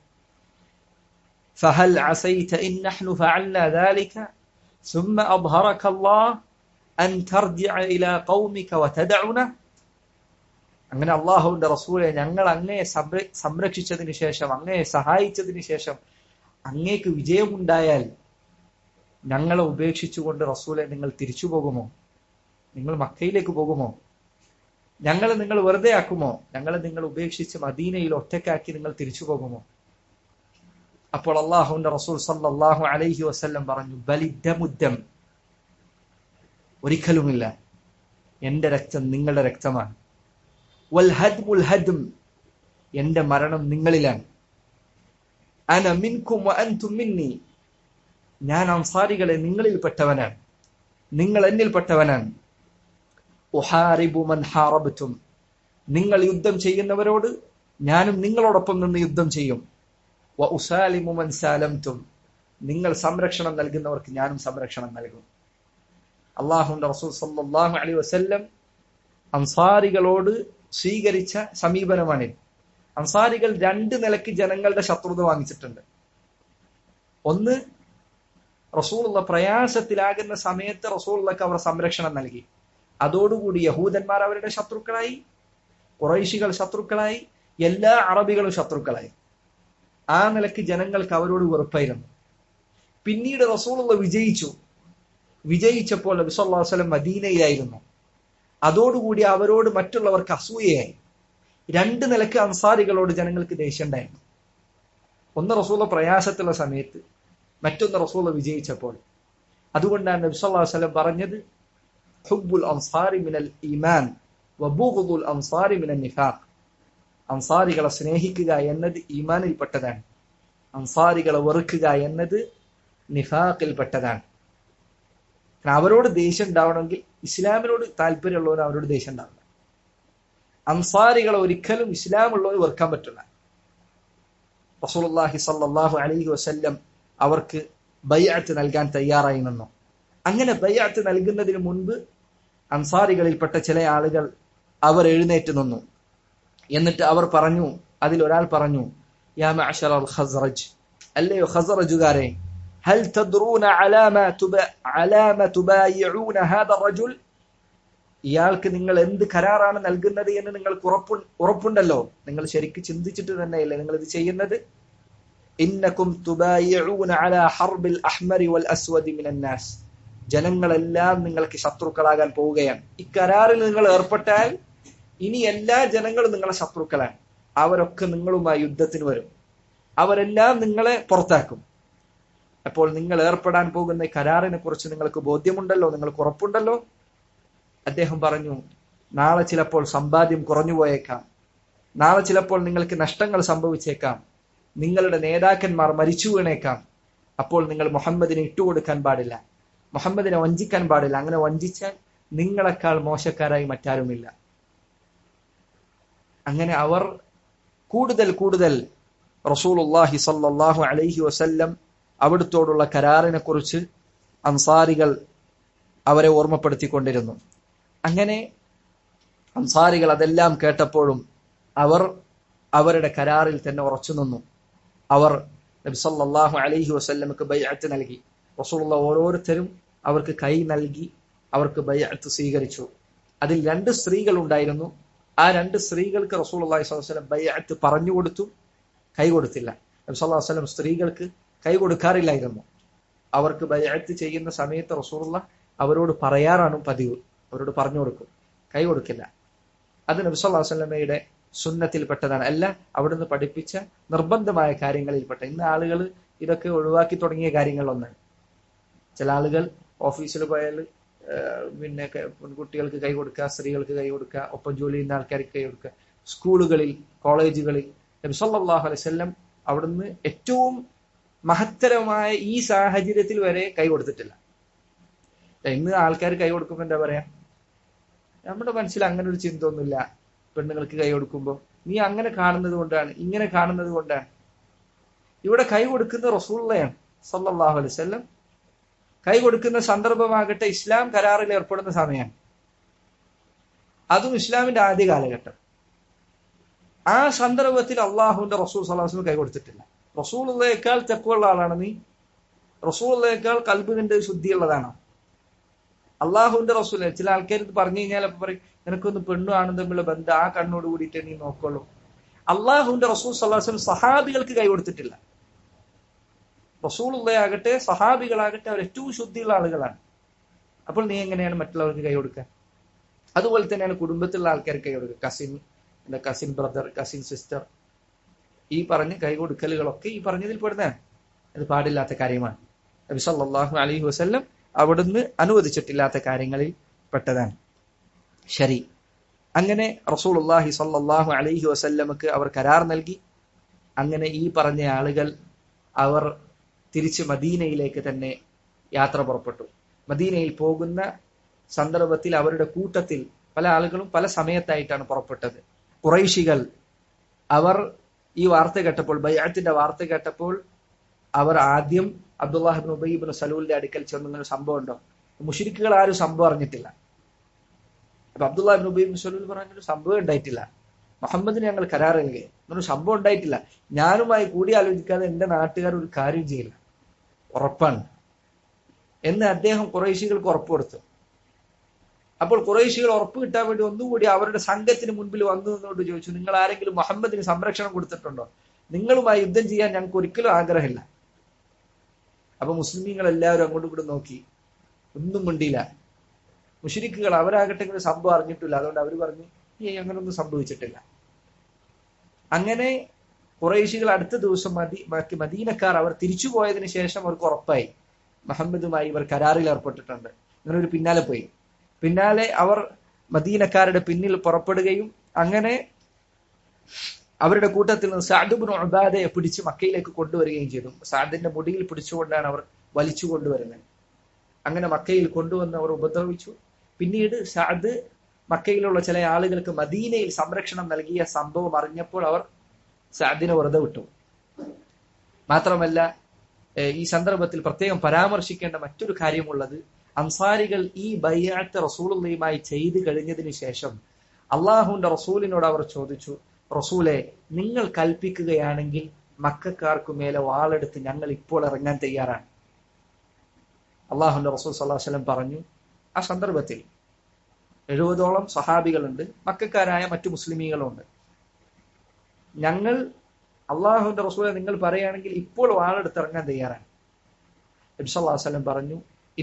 فهل عسيت إن نحن فعلنا ذلك ثم أظهرك الله أن ترجع إلى قومك وتدعنا അങ്ങനെ അള്ളാഹുവിന്റെ റസൂലെ ഞങ്ങൾ അങ്ങയെ സംരക്ഷിച്ചതിന് ശേഷം അങ്ങയെ സഹായിച്ചതിന് ശേഷം അങ്ങേക്ക് വിജയമുണ്ടായാൽ ഞങ്ങളെ ഉപേക്ഷിച്ചുകൊണ്ട് റസൂലെ നിങ്ങൾ തിരിച്ചു പോകുമോ നിങ്ങൾ മക്കയിലേക്ക് പോകുമോ ഞങ്ങളെ നിങ്ങൾ വെറുതെ ആക്കുമോ ഞങ്ങളെ നിങ്ങൾ ഉപേക്ഷിച്ച് മദീനയിൽ ഒറ്റക്കാക്കി നിങ്ങൾ തിരിച്ചു പോകുമോ അപ്പോൾ അള്ളാഹുവിന്റെ റസൂൽ സല്ലാഹു അലൈഹി വസ്ല്ലം പറഞ്ഞു ബലിദ്ദമുദ്ദം ഒരിക്കലുമില്ല എന്റെ രക്തം നിങ്ങളുടെ രക്തമാണ് വൽ ഹദ്മുൽ ഹദ്ം എന്റെ മരണം നിങ്ങളിലാണ് അന മിൻകും അൻതും മിന്നി ഞാൻ അൻസാരികളെ നിങ്ങളിൽപ്പെട്ടവനാണ് നിങ്ങൾ എന്നിൽപ്പെട്ടവനാണ് ഉഹാരിബു മൻ ഹാറബത്തും നിങ്ങൾ യുദ്ധം ചെയ്യുന്നവരോട് ഞാനും നിങ്ങളോടൊപ്പം നിന്ന് യുദ്ധം ചെയ്യും വ ഉസാലിമു മൻ സാലംതും നിങ്ങൾ സംരക്ഷണം നൽകുന്നവർക്ക് ഞാനും സംരക്ഷണം നൽകും അള്ളാഹുന്റെ റസൂൽ സല്ലല്ലാഹു അലൈഹി വസല്ലം അൻസാരികളോട് സ്വീകരിച്ച സമീപനമാണിത് അൻസാരികൾ രണ്ട് നിലയ്ക്ക് ജനങ്ങളുടെ ശത്രുത വാങ്ങിച്ചിട്ടുണ്ട് ഒന്ന് റസൂലുള്ള പ്രയാസത്തിലാകുന്ന സമയത്ത് റസൂലുള്ളക്ക് അവർ സംരക്ഷണം നൽകി അതോടുകൂടി യഹൂദന്മാർ അവരുടെ ശത്രുക്കളായി കുറൈശികൾ ശത്രുക്കളായി എല്ലാ അറബികളും ശത്രുക്കളായി ആ നിലയ്ക്ക് ജനങ്ങൾക്ക് അവരോട് വെറുപ്പായിരുന്നു പിന്നീട് റസൂലുള്ള വിജയിച്ചു വിജയിച്ചപ്പോൾ നബി സല്ലല്ലാഹു അലൈഹി വസല്ലം മദീനയിലായിരുന്നു അതോടുകൂടി അവരോട് മറ്റുള്ളവർക്ക് അസൂയയായി രണ്ട് നിലക്ക് അൻസാരികളോട് ജനങ്ങൾക്ക് ദേഷ്യം ഉണ്ടായിരുന്നു ഒന്ന് റസൂല പ്രയാസത്തുള്ള സമയത്ത് മറ്റൊന്ന് റസൂല വിജയിച്ചപ്പോൾ അതുകൊണ്ടാണ് നബി സല്ലല്ലാഹു അലൈഹി വസല്ലം പറഞ്ഞത് ഹുബ്ബുൽ അൻസാരി മിനൽ ഈമാൻ വബൂഗുൽ അൻസാരി മിനൽ നിഫാഖ് അൻസാരികളെ സ്നേഹിക്കുക എന്നത് ഈമാനിൽപ്പെട്ടതാണ് അൻസാരികളെ വെറുക്കുക എന്നത് നിഫാഖിൽപ്പെട്ടതാണ് അവരോട് ദേഷ്യം ഉണ്ടാവണമെങ്കിൽ ഇസ്ലാമിനോട് താല്പര്യമുള്ളവർ അവരോട് ദേഷ്യം ഉണ്ടാവില്ല അൻസാരികളെ ഒരിക്കലും ഇസ്ലാമുള്ളവർ വെറുക്കാൻ പറ്റില്ല റസൂലുള്ളാഹി സല്ലല്ലാഹു അലൈഹി വസല്ലം അവർക്ക് ബയ്യത്ത് നൽകാൻ തയ്യാറായി നിന്നു അങ്ങനെ ബയ്യത്ത് നൽകുന്നതിന് മുൻപ് അൻസാരികളിൽപ്പെട്ട ചില ആളുകൾ അവർ എഴുന്നേറ്റ് നിന്നു എന്നിട്ട് അവർ പറഞ്ഞു അതിൽ ഒരാൾ പറഞ്ഞു യാ മഅശറ അൽ ഖസ്റജ് അല്ലയോ ഖസ്റജുകാരെ هل تدرون على ما تب... على ما تبايعون هذا الرجل ഇയാൾക്ക് നിങ്ങൾ എന്ത് കരാറാണ് നൽകുന്നത് എന്ന് നിങ്ങൾക്ക് ഉറപ്പു ഉറപ്പുണ്ടല്ലോ നിങ്ങൾ ശരിക്ക് ചിന്തിച്ചിട്ട് തന്നെയല്ലേ നിങ്ങൾ ഇത് ചെയ്യുന്നത് ഇന്നക്കും തുബായിഊന അലാ ഹർബിൽ അഹ്മരി വൽ അസ്വദി മിനൻ നാസ് ജനങ്ങളെല്ലാം നിങ്ങൾക്ക് ശത്രുക്കളാകാൻ പോവുകയാണ് ഇക്കരാറിൽ നിങ്ങൾ ഏർപ്പെട്ടാൽ ഇനി എല്ലാ ജനങ്ങളും നിങ്ങളെ ശത്രുക്കളാണ് അവരൊക്കെ നിങ്ങളുമായി യുദ്ധത്തിന് വരും അവരെല്ലാം നിങ്ങളെ പുറത്താക്കും അപ്പോൾ നിങ്ങൾ ഏർപ്പെടാൻ പോകുന്ന കരാറിനെ കുറിച്ച് നിങ്ങൾക്ക് ബോധ്യമുണ്ടല്ലോ നിങ്ങൾക്ക് ഉറപ്പുണ്ടല്ലോ അദ്ദേഹം പറഞ്ഞു നാളെ ചിലപ്പോൾ സമ്പാദ്യം കുറഞ്ഞു പോയേക്കാം നാളെ ചിലപ്പോൾ നിങ്ങൾക്ക് നഷ്ടങ്ങൾ സംഭവിച്ചേക്കാം നിങ്ങളുടെ നേതാക്കന്മാർ മരിച്ചു വീണേക്കാം അപ്പോൾ നിങ്ങൾ മുഹമ്മദിനെ ഇട്ടുകൊടുക്കാൻ പാടില്ല മുഹമ്മദിനെ വഞ്ചിക്കാൻ പാടില്ല അങ്ങനെ വഞ്ചിച്ചാൽ നിങ്ങളെക്കാൾ മോശക്കാരായി മറ്റാരുമില്ല അങ്ങനെ അവർ കൂടുതൽ കൂടുതൽ റസൂലുള്ളാഹി സല്ലല്ലാഹു അലൈഹി വസല്ലം അവിടുത്തോടുള്ള കരാറിനെ കുറിച്ച് അൻസാരികൾ അവരെ ഓർമ്മപ്പെടുത്തിക്കൊണ്ടിരുന്നു അങ്ങനെ അൻസാരികൾ അതെല്ലാം കേട്ടപ്പോഴും അവർ അവരുടെ കരാറിൽ തന്നെ ഉറച്ചു നിന്നു അവർ നബി സല്ലല്ലാഹു അലൈഹി വസല്ലമക്ക് ബൈഅത്ത് നൽകി റസൂലുള്ള ഓരോരുത്തരും അവർക്ക് കൈ നൽകി അവർക്ക് ബൈഅത്ത് സ്വീകരിച്ചു അതിൽ രണ്ട് സ്ത്രീകൾ ഉണ്ടായിരുന്നു ആ രണ്ട് സ്ത്രീകൾക്ക് റസൂൽ അള്ളാഹി സ്വലം ബൈഅത്ത് പറഞ്ഞു കൊടുത്തു കൈ കൊടുത്തില്ല നബി സല്ലല്ലാഹു അലൈഹി വസല്ലം സ്ത്രീകൾക്ക് കൈ കൊടുക്കാറില്ലായിരുന്നു അവർക്ക് ബൈഅത്ത് ചെയ്യുന്ന സമയത്ത് റസൂലുള്ള അവരോട് പറയാറാണ് പതിവ് അവരോട് പറഞ്ഞു കൊടുക്കും കൈ കൊടുക്കില്ല അത് നബി സല്ലല്ലാഹു അലൈഹി വസല്ലമയുടെ സുന്നത്തിൽപ്പെട്ടതാണ് അല്ല അവിടുന്ന് പഠിപ്പിച്ച നിർബന്ധമായ കാര്യങ്ങളിൽപ്പെട്ട ഇന്ന് ആളുകൾ ഇതൊക്കെ ഒഴിവാക്കി തുടങ്ങിയ കാര്യങ്ങളൊന്നാണ് ചില ആളുകൾ ഓഫീസിൽ പോയാൽ പിന്നെ പെൺകുട്ടികൾക്ക് കൈ കൊടുക്കുക സ്ത്രീകൾക്ക് കൈ കൊടുക്കുക ഒപ്പം ജോലി ചെയ്യുന്ന ആൾക്കാർക്ക് കൈ കൊടുക്കുക സ്കൂളുകളിൽ കോളേജുകളിൽ നബി സല്ലല്ലാഹു അലൈഹി വസല്ലം അവിടുന്ന് ഏറ്റവും മഹത്തരമായ ഈ സാഹചര്യത്തിൽ വരെ കൈ കൊടുത്തിട്ടില്ല ഇന്ന് ആൾക്കാർ കൈ കൊടുക്കുമ്പോൾ എന്താ പറയാ നമ്മുടെ മനസ്സിൽ അങ്ങനെ ഒരു ചിന്ത ഒന്നുമില്ല പെണ്ണുങ്ങൾക്ക് കൈ കൊടുക്കുമ്പോൾ നീ അങ്ങനെ കാണുന്നത് കൊണ്ടാണ് ഇങ്ങനെ കാണുന്നത് കൊണ്ടാണ് ഇവിടെ കൈ കൊടുക്കുന്ന റസൂള്ളയാണ് സല്ലല്ലാഹു അലൈഹി വസല്ലം കൈ കൊടുക്കുന്ന സന്ദർഭമാകട്ടെ ഇസ്ലാം കരാറിൽ ഏർപ്പെടുന്ന സമയമാണ് അതും ഇസ്ലാമിന്റെ ആദ്യ കാലഘട്ടം ആ സന്ദർഭത്തിൽ അള്ളാഹുവിന്റെ റസൂൽ സലാഹുസ്ലം കൈ കൊടുത്തിട്ടില്ല റസൂളുള്ളയേക്കാൾ തെക്കുള്ള ആളാണ് നീ റസൂളുള്ളയേക്കാൾ കൽബിന്റെ ശുദ്ധിയുള്ളതാണ് അള്ളാഹുവിന്റെ റസൂൽ ചില ആൾക്കാർ ഇത് പറഞ്ഞു കഴിഞ്ഞാൽ അപ്പൊ പറയും നിനക്കൊന്ന് പെണ്ണും ആണും തമ്മിലുള്ള ബന്ധം ആ കണ്ണോട് കൂടിയിട്ട് നീ നോക്കുള്ളൂ അള്ളാഹുവിന്റെ റസൂൽ സല്ലാസ്ലം സഹാബികൾക്ക് കൈ കൊടുത്തിട്ടില്ല റസൂളുള്ളയാകട്ടെ സഹാബികളാകട്ടെ അവർ ഏറ്റവും ശുദ്ധിയുള്ള ആളുകളാണ് അപ്പോൾ നീ എങ്ങനെയാണ് മറ്റുള്ളവർക്ക് കൈ കൊടുക്കുക അതുപോലെ തന്നെയാണ് കുടുംബത്തിലുള്ള ആൾക്കാർക്ക് കൈ കൊടുക്കുക കസിൻ എന്റെ കസിൻ ബ്രദർ കസിൻ സിസ്റ്റർ ഈ പറഞ്ഞ കൈ കൊടുക്കലുകളൊക്കെ ഈ പറഞ്ഞതിൽ പെടുന്നതാണ് അത് പാടില്ലാത്ത കാര്യമാണ് നബി സല്ലല്ലാഹു അലൈഹി വസല്ലം അവിടുന്ന് അനുവദിച്ചിട്ടില്ലാത്ത കാര്യങ്ങളിൽ പെട്ടതാണ് ശരി അങ്ങനെ റസൂലുള്ളാഹി സല്ലല്ലാഹു അലൈഹി വസല്ലമക്ക് അവർ കരാർ നൽകി അങ്ങനെ ഈ പറഞ്ഞ ആളുകൾ അവർ തിരിച്ച് മദീനയിലേക്ക് തന്നെ യാത്ര പുറപ്പെട്ടു മദീനയിൽ പോകുന്ന സന്ദർഭത്തിൽ അവരുടെ കൂട്ടത്തിൽ പല ആളുകളും പല സമയത്തായിട്ടാണ് പുറപ്പെട്ടത് കുറൈശികൾ അവർ ഈ വാർത്ത കേട്ടപ്പോൾ ബയ്യാത്തിന്റെ വാർത്ത കേട്ടപ്പോൾ അവർ ആദ്യം അബ്ദുല്ലാഹിബിൻ ഉബൈബിൻ സലൂലിന്റെ അടുക്കൽ ചെന്നൊരു സംഭവം ഉണ്ടോ മുഷിരിക്കുകൾ ആരും സംഭവം അറിഞ്ഞിട്ടില്ല അപ്പൊ അബ്ദുല്ലാഹിബിൻ ഉബൈബിൻ സലൂൽ പറഞ്ഞൊരു സംഭവം ഉണ്ടായിട്ടില്ല മുഹമ്മദിന് ഞങ്ങൾ കരാർ നൽകി എന്നൊരു സംഭവം ഉണ്ടായിട്ടില്ല ഞാനുമായി കൂടി ആലോചിക്കാതെ എന്റെ നാട്ടുകാർ ഒരു കാര്യം ചെയ്യില്ല ഉറപ്പാണ് എന്ന് അദ്ദേഹം കുറേശികൾക്ക് ഉറപ്പ് കൊടുത്തു അപ്പോൾ കുറേശികൾ ഉറപ്പ് കിട്ടാൻ വേണ്ടി ഒന്നുകൂടി അവരുടെ സംഘത്തിന് മുൻപിൽ വന്നു നിന്നുകൊണ്ട് ചോദിച്ചു നിങ്ങൾ ആരെങ്കിലും മുഹമ്മദിന് സംരക്ഷണം കൊടുത്തിട്ടുണ്ടോ നിങ്ങളുമായി യുദ്ധം ചെയ്യാൻ ഞങ്ങൾക്ക് ഒരിക്കലും ആഗ്രഹമില്ല അപ്പൊ മുസ്ലിമീങ്ങൾ എല്ലാവരും അങ്ങോട്ടും കൂടെ നോക്കി ഒന്നും കൊണ്ടില്ല മുഷരിക്കുകൾ അവരാകട്ടെ ഇങ്ങനെ സംഭവം അറിഞ്ഞിട്ടില്ല അതുകൊണ്ട് അവർ പറഞ്ഞു ഈ അങ്ങനൊന്നും സംഭവിച്ചിട്ടില്ല അങ്ങനെ കുറേശികൾ അടുത്ത ദിവസം മദി മദീനക്കാർ അവർ തിരിച്ചു പോയതിനു ശേഷം അവർക്ക് ഉറപ്പായി മുഹമ്മദുമായി ഇവർ കരാറിൽ ഏർപ്പെട്ടിട്ടുണ്ട് അങ്ങനെ ഒരു പിന്നാലെ പോയി പിന്നാലെ അവർ മദീനക്കാരുടെ പിന്നിൽ പുറപ്പെടുകയും അങ്ങനെ അവരുടെ കൂട്ടത്തിൽ നിന്ന് സാദുബിൻ ഉബാദയെ പിടിച്ച് മക്കയിലേക്ക് കൊണ്ടുവരികയും ചെയ്തു സാദിന്റെ മുടിയിൽ പിടിച്ചുകൊണ്ടാണ് അവർ വലിച്ചു കൊണ്ടുവരുന്നത് അങ്ങനെ മക്കയിൽ കൊണ്ടുവന്ന് അവർ ഉപദ്രവിച്ചു പിന്നീട് സാദ് മക്കയിലുള്ള ചില ആളുകൾക്ക് മദീനയിൽ സംരക്ഷണം നൽകിയ സംഭവം അറിഞ്ഞപ്പോൾ അവർ സാദിനെ വെറുതെ വിട്ടു മാത്രമല്ല ഈ സന്ദർഭത്തിൽ പ്രത്യേകം പരാമർശിക്കേണ്ട മറ്റൊരു കാര്യമുള്ളത് അൻസാരികൾ ഈ ബയ്യാത്ത് റസൂലുള്ളയുമായി ചെയ്തു കഴിഞ്ഞതിന് ശേഷം അള്ളാഹുവിന്റെ റസൂലിനോട് അവർ ചോദിച്ചു റസൂലെ നിങ്ങൾ കൽപ്പിക്കുകയാണെങ്കിൽ മക്കാർക്കു മേലെ വാളെടുത്ത് ഞങ്ങൾ ഇപ്പോൾ ഇറങ്ങാൻ തയ്യാറാണ് അള്ളാഹുന്റെ റസൂൽ സല്ലാഹു വസ്ലം പറഞ്ഞു ആ സന്ദർഭത്തിൽ എഴുപതോളം സഹാബികളുണ്ട് മക്കാരായ മറ്റു മുസ്ലിമീകളുണ്ട് ഞങ്ങൾ അള്ളാഹുവിന്റെ റസൂലെ നിങ്ങൾ പറയുകയാണെങ്കിൽ ഇപ്പോൾ വാളെടുത്ത് ഇറങ്ങാൻ തയ്യാറാണ് നബ്സല്ലാ വസ്ലം പറഞ്ഞു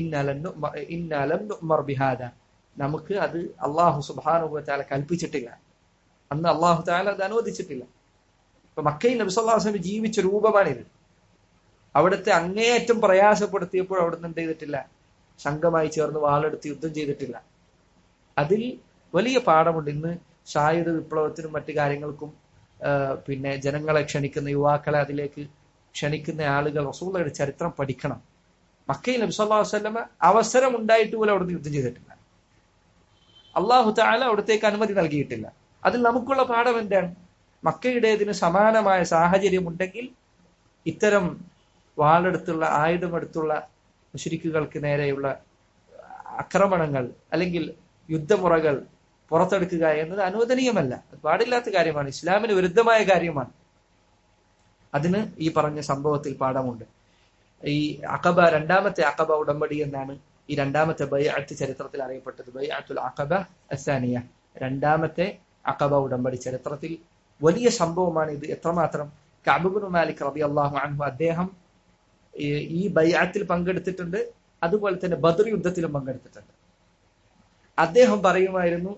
ഇന്നാലം ബിഹാദ നമുക്ക് അത് അള്ളാഹു സുബാനുഭവ താല കൽപ്പിച്ചിട്ടില്ല അന്ന് അള്ളാഹു താല അത് അനുവദിച്ചിട്ടില്ല ഇപ്പൊ മക്കയിൽ നബിസല്ലാ വസ്ലം ജീവിച്ച രൂപമാണിത് അവിടുത്തെ അങ്ങേയറ്റം പ്രയാസപ്പെടുത്തിയപ്പോൾ അവിടുന്ന് എന്ത് ചെയ്തിട്ടില്ല സംഘമായി ചേർന്ന് വാളെടുത്ത് യുദ്ധം ചെയ്തിട്ടില്ല അതിൽ വലിയ പാഠമുണ്ട് ഇന്ന് സായുധ വിപ്ലവത്തിനും മറ്റു കാര്യങ്ങൾക്കും പിന്നെ ജനങ്ങളെ ക്ഷണിക്കുന്ന യുവാക്കളെ അതിലേക്ക് ക്ഷണിക്കുന്ന ആളുകൾ റസൂള്ളയുടെ ചരിത്രം പഠിക്കണം മക്കയിൽ നബി സല്ലല്ലാഹു അലൈഹി വസല്ലമ അവസരം ഉണ്ടായിട്ട് പോലും അവിടുന്ന് യുദ്ധം ചെയ്തിട്ടില്ല അള്ളാഹു താല അവിടത്തേക്ക് അനുമതി നൽകിയിട്ടില്ല അതിൽ നമുക്കുള്ള പാഠം എന്താണ് മക്കയുടേതിന് സമാനമായ സാഹചര്യം ഉണ്ടെങ്കിൽ ഇത്തരം വാളെടുത്തുള്ള ആയുധമെടുത്തുള്ള മുഷരിക്കുകൾക്ക് നേരെയുള്ള ആക്രമണങ്ങൾ അല്ലെങ്കിൽ യുദ്ധമുറകൾ പുറത്തെടുക്കുക എന്നത് അനുവദനീയമല്ല അത് പാടില്ലാത്ത കാര്യമാണ് ഇസ്ലാമിന് വിരുദ്ധമായ കാര്യമാണ് അതിന് ഈ പറഞ്ഞ സംഭവത്തിൽ പാഠമുണ്ട് ഈ അഖബ രണ്ടാമത്തെ അഖബ ഉടമ്പടി എന്നാണ് ഈ രണ്ടാമത്തെ ബൈഅത്ത് ചരിത്രത്തിൽ അറിയപ്പെട്ടത് ബൈഅത്തുൽ അഖബ അസാനിയ രണ്ടാമത്തെ അഖബ ഉടമ്പടി ചരിത്രത്തിൽ വലിയ സംഭവമാണ് ഇത് എത്രമാത്രം കഅബുബിൻ മാലിക് റബി അള്ളാഹു അൻഹു അദ്ദേഹം ഈ ബൈഅത്തിൽ പങ്കെടുത്തിട്ടുണ്ട് അതുപോലെ തന്നെ ബദർ യുദ്ധത്തിലും പങ്കെടുത്തിട്ടുണ്ട് അദ്ദേഹം പറയുമായിരുന്നു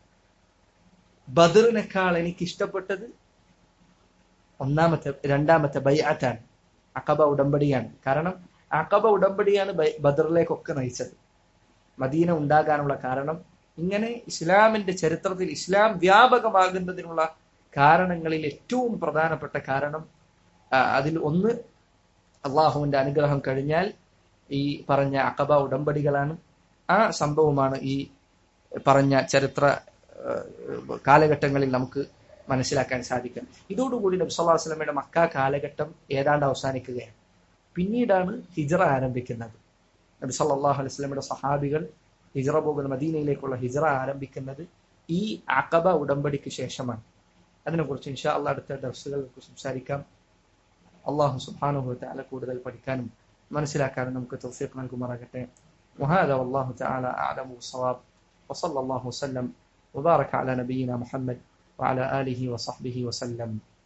ബദറിനേക്കാൾ എനിക്ക് ഇഷ്ടപ്പെട്ടത് ഒന്നാമത്തെ രണ്ടാമത്തെ ബൈഅത്താണ് അക്കബ ഉടമ്പടിയാണ് കാരണം അക്കബ ഉടമ്പടിയാണ് ബദറിലേക്കൊക്കെ നയിച്ചത് മദീന ഉണ്ടാകാനുള്ള കാരണം ഇങ്ങനെ ഇസ്ലാമിന്റെ ചരിത്രത്തിൽ ഇസ്ലാം വ്യാപകമാകുന്നതിനുള്ള കാരണങ്ങളിൽ ഏറ്റവും പ്രധാനപ്പെട്ട കാരണം അതിൽ ഒന്ന് അള്ളാഹുവിന്റെ അനുഗ്രഹം കഴിഞ്ഞാൽ ഈ പറഞ്ഞ അക്കബ ഉടമ്പടികളാണ് ആ സംഭവമാണ് ഈ പറഞ്ഞ ചരിത്ര കാലഘട്ടങ്ങളിൽ നമുക്ക് മനസ്സിലാക്കാൻ സാധിക്കും ഇതോടുകൂടി നബി സല്ലല്ലാഹു അലൈഹി വസല്ലമയുടെ മക്ക കാലഘട്ടം ഏതാണ്ട് അവസാനിക്കുകയാണ് പിന്നീടാണ് ഹിജറ ആരംഭിക്കുന്നത് നബി സല്ലല്ലാഹു അലൈഹി വസല്ലമയുടെ സഹാബികൾ ഹിജറ പോകുന്ന മദീനയിലേക്കുള്ള ഹിജറ ആരംഭിക്കുന്നത് ഈ അക്കബ ഉടമ്പടിക്ക് ശേഷമാണ് അതിനെക്കുറിച്ച് ഇൻഷാ അള്ളാഹ് അടുത്ത ദർസുകൾ സംസാരിക്കാം അള്ളാഹു സുബ്ഹാനഹു വതആല കൂടുതൽ പഠിക്കാനും മനസ്സിലാക്കാനും നമുക്ക് തൗഫീഖ് നൽകുമാറാകട്ടെ وهذا والله تعالى أعلم بالصواب وصلى الله وسلم وبارك على نبينا محمد وعلى آله وصحبه وسلم